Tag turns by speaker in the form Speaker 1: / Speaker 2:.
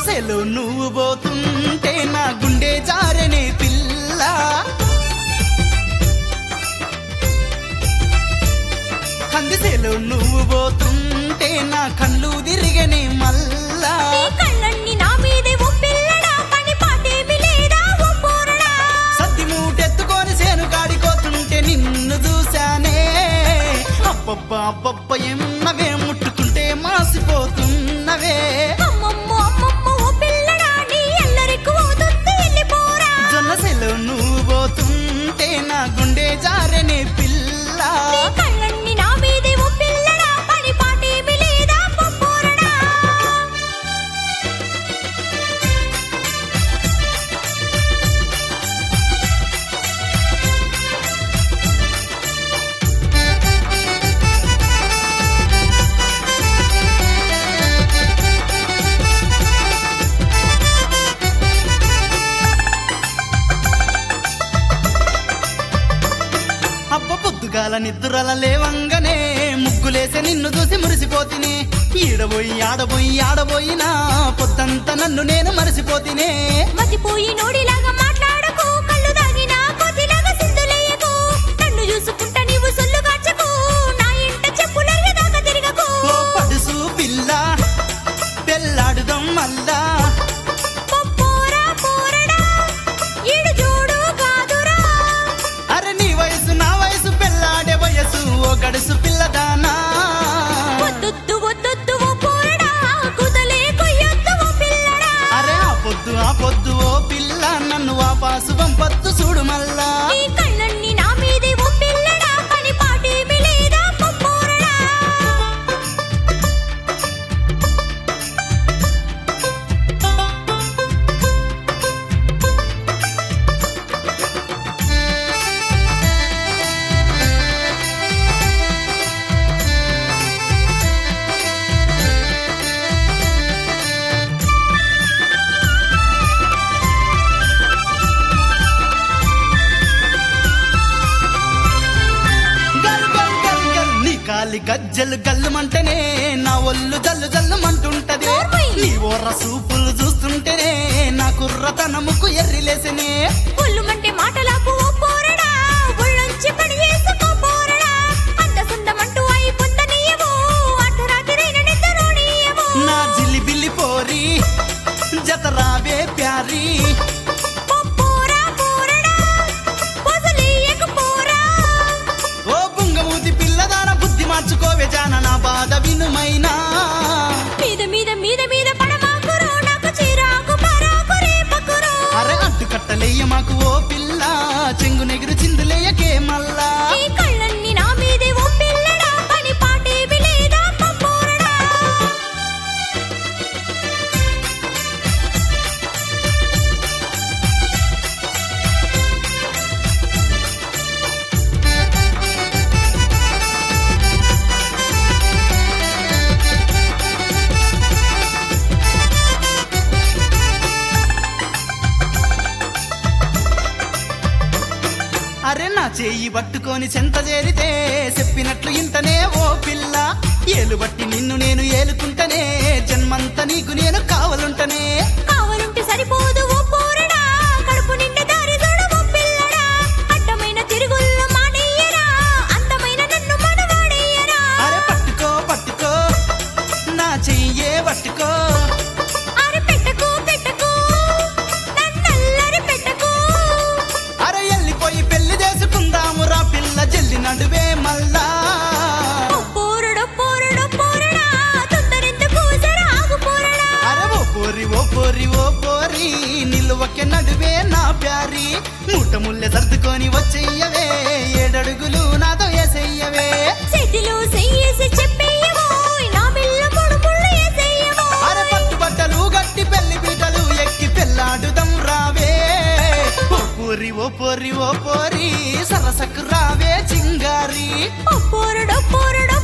Speaker 1: జొన్నసెలు నువ్వు పోతుంటే నా గుండె జారనే పిల్ల కందిసెలు నువ్వు పోతుంటే నా కళ్ళు తిరిగనే మల్లా
Speaker 2: నీ కళ్ళన్నీ నా మీదే ఓ పిల్లడా పని పాటేమి లేదా ఓ పోరడా
Speaker 1: సత్తి మూటెత్తుకొని సేను కాడిపోతుంటే నిన్ను చూశానే అబ్బబ్బ అబ్బబ్బ ఎన్నవే ముట్టుకుంటే మాసిపోతున్నవే
Speaker 2: అమ్మమ్మో అమ్మమ్మో ఓ పిల్లడా నీ ఎల్లరికి ఓదుంది వెళ్ళిపోరా
Speaker 1: జొన్నసెలు నువ్వు పోతుంటే నా గుండె జారనే పిల్ల
Speaker 2: నీ కళ్ళన్నీ నా మీదే ఓ పిల్లడా పని పాటేమి లేదా ఓ పోరడా
Speaker 1: అబ్బ పొద్దుగాల నిద్రల లేవంగానే ముగ్గులేసే నిన్ను చూసి మురిసిపోతిని ఈడబోయి ఆడబోయి ఆడబోయినా పొద్దంతా నన్ను నేను మరిసిపోతినే
Speaker 2: మతిపోయి నోడిలాగా మాట్లాడకు కళ్ళు దాగినా కొద్దిలాగా సింధులేయకు నన్ను చూసుకుంటా నీవు సొల్లు కాచకు నా ఇంట చెప్పులరిగే దాకా తిరగకు
Speaker 1: ఓ పడుసు పిల్ల పెళ్ళాడుదాం మల్లా
Speaker 2: పోరా పోరడా ఈడు జోడు కాదురా
Speaker 1: అరే నీ వయసు నా వయసు పెళ్ళాడే వయసు ఓ గడుసు పిల్లదానా
Speaker 2: వద్దొద్దు వద్దొద్దు ఓ పోరడా కుదలే కొయ్యొద్దు ఓ పిల్లడా
Speaker 1: అరే ఆ పొద్దు ఆ పొద్దు ఓ పిల్ల నన్ను ఆ పాసు పంపొద్దు చూడు మల్లా
Speaker 2: నీ కళ్ళన్నీ నా మీదే ఓ పిల్లడా పని పాటేమి లేదా ఓ పోరడా
Speaker 1: గల్ గల్ గల్ గల్ నీ కాలి గజ్జలు గల్లుమంటేనే నా ఒళ్ళు జల్లు జల్లుమంటుంటది
Speaker 2: నోర్మై.
Speaker 1: నీ ఓర్ర సూపులు చూస్తుంటేనే నా కుర్రతనముకు ఎర్రిలేసనే
Speaker 2: ఒళ్ళుమంటే మాటలకు ఓ పోరడా ఒళ్ళొంచి పడి చేసుకో పోరడా అంత సుందమంటూ అయి పొందనీయవు అర్ధరాత్రైన నిద్రనీయవు
Speaker 1: నా జిలిబిలి పోరి జతరావే ప్యారి
Speaker 2: ఓ పోరా పోరడా పొసలీయకు పోరా
Speaker 1: ఓ బుంగమూతి పిల్లదాన బుద్ధి మార్చుకోవే జాన నా బాధ వినుమైనా
Speaker 2: మీద మీద మీద మీద పడమాకురో నాకు చిరాకు పరాకు రేపకురో
Speaker 1: అరే అడ్డు కట్టలేయ మాకు ఓ పిల్ల చెంగు నెగురు చిందులేయకే మల్లా
Speaker 2: నీ కళ్ళన్నీ నా మీదే ఓ పిల్లడా పని పాటేమి లేదా ఓ పోరడా
Speaker 1: అరే నా చేయి పట్టుకొని చెంత చేరితే చెప్పినట్లు ఇంతనే ఓ పిల్ల ఏలు బట్టి నిన్ను నేను ఏలుకుంటనే జన్మంతా నీకు నేను కావలుంటనే
Speaker 2: కావాలంటే సరిపోదు ఓ పోరడా కడుపు నిండా దారి చూడ ఓ పిల్లడా అడ్డమైన తిరుగుళ్ళు మానేయరా అందమైన నన్ను మనవాడేయరా
Speaker 1: అరే పట్టుకో పట్టుకో నా చెయ్యే పట్టుకో
Speaker 2: అరే పెట్టకు పెట్టకు నన్నల్లరి పెట్టకు
Speaker 1: అరే ఎల్లిపోయి పెళ్లి చేసుకుందాము రా పిల్ల జల్లి నడువే మల్లా
Speaker 2: ఓ పోరడో పోరడో పోరడా తొందరెందుకు జర ఆగు పోరడా
Speaker 1: అరే ఓ పోరి ఓ పోరి ఓ పోరి నిలువకే నడువే నా ప్యారి మూట ముల్లె సర్దుకొని వచ్చేయవే ఏడడుగులు నాతో ఏసెయ్యవే
Speaker 2: చేతిలో చెయ్యేసి చెప్పేయవో నా బిల్ల మూడు ముళ్ళు వేసేయవో
Speaker 1: అరే పట్టు బట్టలు గట్టి పెళ్లి పీటలు ఎక్కి పెళ్ళాడుదం రావే ఓ పోరి ఓ పోరి ఓ పోరి సరసకు రావే చింగారి
Speaker 2: ఓ పోరడో పోరడో